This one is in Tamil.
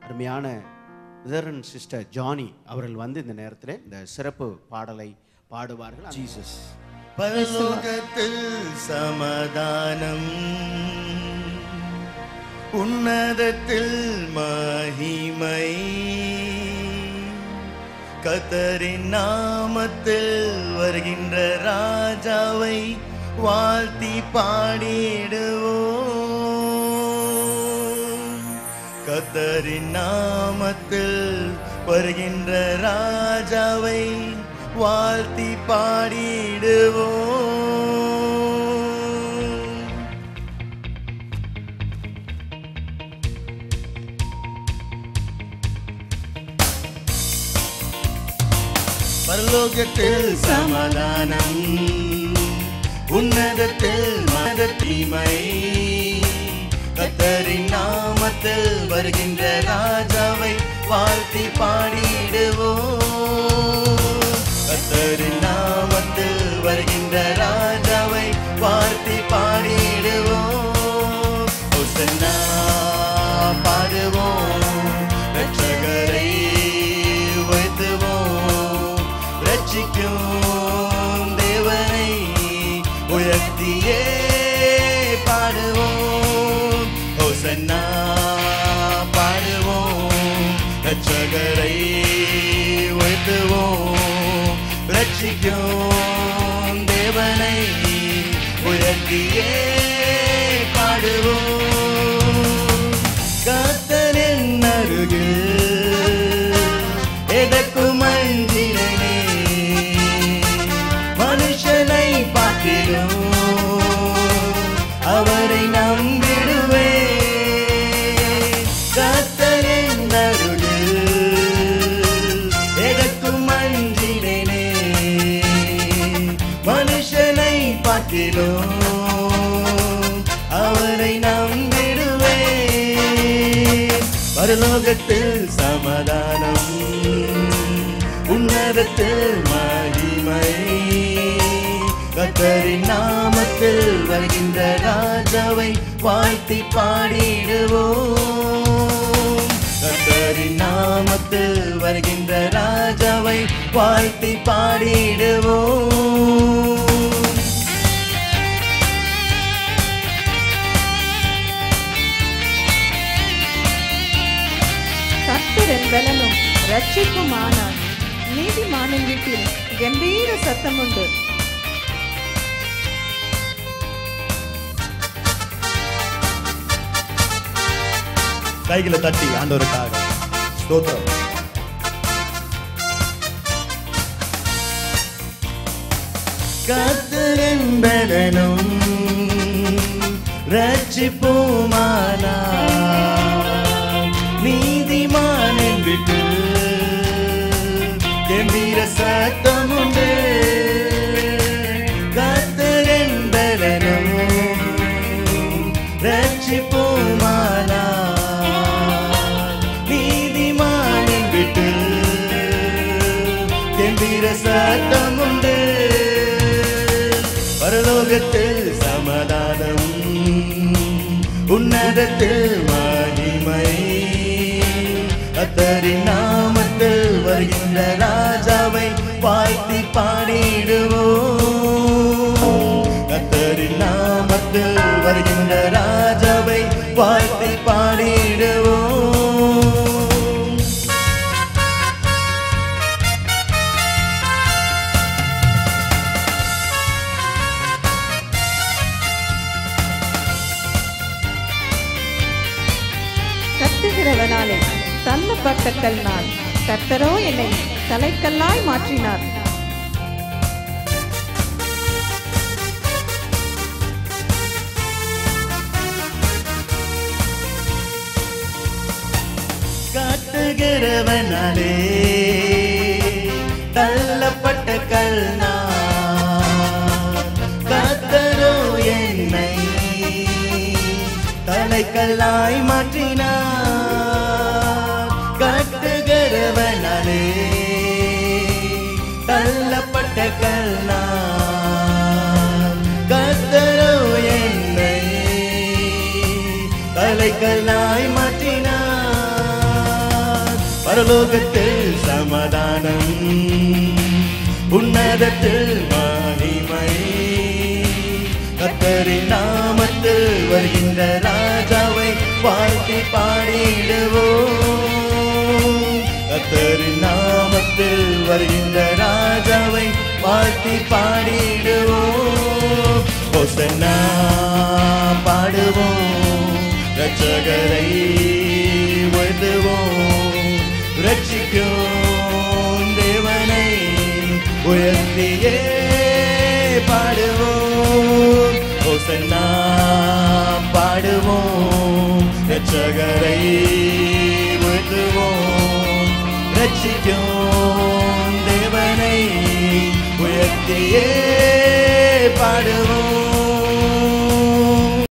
அருமையான இதரன் சிஸ்டர் ஜானி அவர்கள் வந்து இந்த நேரத்தில் இந்த சிறப்பு பாடலை பாடுவார்கள் ஜீசஸ் பரலோகத்தில் சமாதானம் உன்னதத்தில் மகிமை கத்தரின் நாமத்தில் வருகின்ற ராஜாவை வாழ்த்தி பாடிடுவோம் கத்தரின் நாமத்தில் வருகின்ற ராஜாவை வாழ்த்தி பாடிடுவோம் பரலோகத்தில் சமாதானம் உன்னதத்தில் மத தீமை கத்தரின் நாமத்தில் வருகின்ற ராஜாவை வாழ்த்தி பாடிடுவோம் கத்தரின் நாமத்தில் வருகின்ற ராஜாவை வாழ்த்தி பாடிடுவோம் ஹோசன்னா பாடுவோம் ரட்சகரை உயர்த்துவோம் ரட்சிக்கும் தேவனை உயர்த்தியே பாடுவோம் ஹோசன்னா பாடுவோம் ரட்சகரை உயர்த்துவோம் ரட்சிக்கும் தேவனை உயர்த்தியே பாடுவோம் கத்தரின் அருகில் எதற்கும் அஞ்சினே மனுஷனை பார்க்கிறோம் அவரை நம்பிடுவே கத்தரின் அருகில் எதற்கும் அஞ்சினே மனுஷனை பார்க்கிறோம் அவரை நம்பிடுவே பரலோகத்தில் சமாதானம் உன்னதத்தில் மகிமை கத்தரின் நாமத்தில் வருகின்ற ராஜாவை வாழ்த்தி பாடிடுவோம் கத்தரின் நாமத்தில் வருகின்ற ராஜாவை வாழ்த்தி பாடிடுவோம் கர்த்தரின் பலனும் ரட்சிப்புமானார் நீதிமானின் வீட்டில் கம்பீர சத்தம் உண்டு கைகளை தட்டி ஆண்டவருக்காக ஸ்தோத்திரம் கத்தரின் பலனும் ரட்சிப்புமானா நீதிமானின் விட்டு கம்பீர சத்தம் உண்டு கத்தரின் பலனும் ரட்சிப்புமானா நீதிமானின் விட்டு கம்பீர சத்தம் உண்டு பரலோகத்தில் சமாதானம் உன்னதத்தில் மகிமை கத்தரின் நாமத்தில் வருகின்ற ராஜாவை வாழ்த்தி பாடிடுவோம் கத்தரின் நாமத்தில் வருகின்ற ராஜாவை வாழ்த்தி பாடிடுவோம் கத்துகிறவனாலே தள்ளப்பட்ட கல்நாள் கர்த்தரோ என்னை தலைக்கல்லாய் மாற்றினார் காட்டுகிறவனாலே தள்ளப்பட்ட கல்னா கத்தரோ என்னை தலைக்கல்லாய் மாற்றினார் காட்டுகிறவனாலே தள்ளப்பட்ட கல்னா கத்தரோ என்னை தலைக்கல்லாய் மாற்றினார் பரலோகத்தில் சமாதானம் உன்னதத்தில் மகிமை கத்தரின் நாமத்தில் வருகின்ற ராஜாவை வாழ்த்தி பாடிடுவோம் கத்தரின் நாமத்தில் வருகின்ற ராஜாவை வாழ்த்தி பாடிடுவோம் ஹோசன்னா பாடுவோம் ரட்சகரை உயர்த்துவோம் ரட்சிக்கும் தேவனை உயர்த்தியே பாடுவோம் ஹோசன்னா பாடுவோம் ரட்சகரை உயர்த்துவோம் ரட்சிக்கும் தேவனை உயர்த்தியே பாடுவோம்